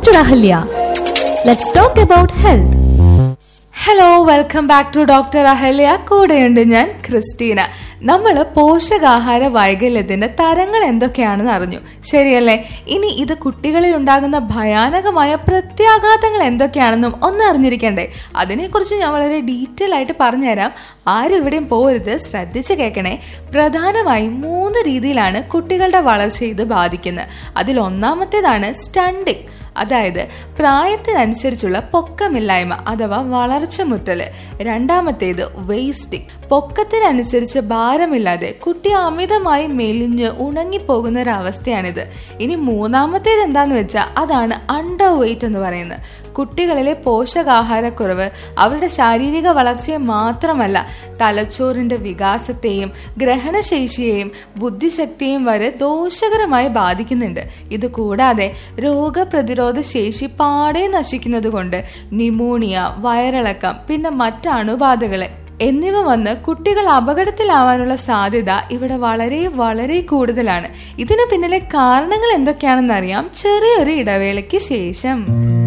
Dr. Ahalya. Let's talk about health. Hello welcome back to doctor Ahalya കൂടെയുണ്ട് ഞാൻ Christina നമ്മൾ പോഷകാഹാര വൈകല്യത്തിന്റെ തരങ്ങൾ എന്തൊക്കെയാണെന്ന് അറിഞ്ഞു ശരിയല്ലേ ഇനി ഇത് കുട്ടികളിൽ ഉണ്ടാകുന്ന ഭയാനകമായ പ്രത്യാഘാതങ്ങൾ എന്തൊക്കെയാണെന്നും ഒന്ന് അറിഞ്ഞിരിക്കണ്ടേ അതിനെക്കുറിച്ച് ഞാൻ വളരെ ഡീറ്റെയിൽ ആയിട്ട് പറഞ്ഞുതരാം ആരും ഇവിടെയും പോരുത് ശ്രദ്ധിച്ച് കേൾക്കണേ പ്രധാനമായും മൂന്ന് രീതിയിലാണ് കുട്ടികളുടെ വളർച്ച ഇത് ബാധിക്കുന്നത് അതിൽ ഒന്നാമത്തേതാണ് സ്റ്റണ്ടിങ് അതായത് പ്രായത്തിനനുസരിച്ചുള്ള പൊക്കമില്ലായ്മ അഥവാ വളർച്ച മുട്ടല് രണ്ടാമത്തേത് വേസ്റ്റിംഗ് പൊക്കത്തിനനുസരിച്ച് ഭാരമില്ലാതെ കുട്ടി അമിതമായി മെലിഞ്ഞ് ഉണങ്ങിപ്പോകുന്ന ഒരു അവസ്ഥയാണിത് ഇനി മൂന്നാമത്തേത് എന്താന്ന് വെച്ചാൽ അതാണ് അണ്ടർ വെയിറ്റ് എന്ന് പറയുന്നത് കുട്ടികളിലെ പോഷകാഹാരക്കുറവ് അവരുടെ ശാരീരിക വളർച്ചയെ മാത്രമല്ല തലച്ചോറിന്റെ വികാസത്തെയും ഗ്രഹണശേഷിയെയും ബുദ്ധിശക്തിയെയും വരെ ദോഷകരമായി ബാധിക്കുന്നുണ്ട് ഇത് കൂടാതെ രോഗപ്രതിരോധ ശേഷി പാടെ നശിക്കുന്നത് കൊണ്ട് ന്യൂമോണിയ വയറിളക്കം പിന്നെ മറ്റ് അണുബാധകളെ എന്നിവ വന്ന് കുട്ടികൾ അപകടത്തിലാവാനുള്ള സാധ്യത ഇവിടെ വളരെ വളരെ കൂടുതലാണ് ഇതിന് പിന്നിലെ കാരണങ്ങൾ എന്തൊക്കെയാണെന്ന് അറിയാം ചെറിയൊരു ഇടവേളയ്ക്ക് ശേഷം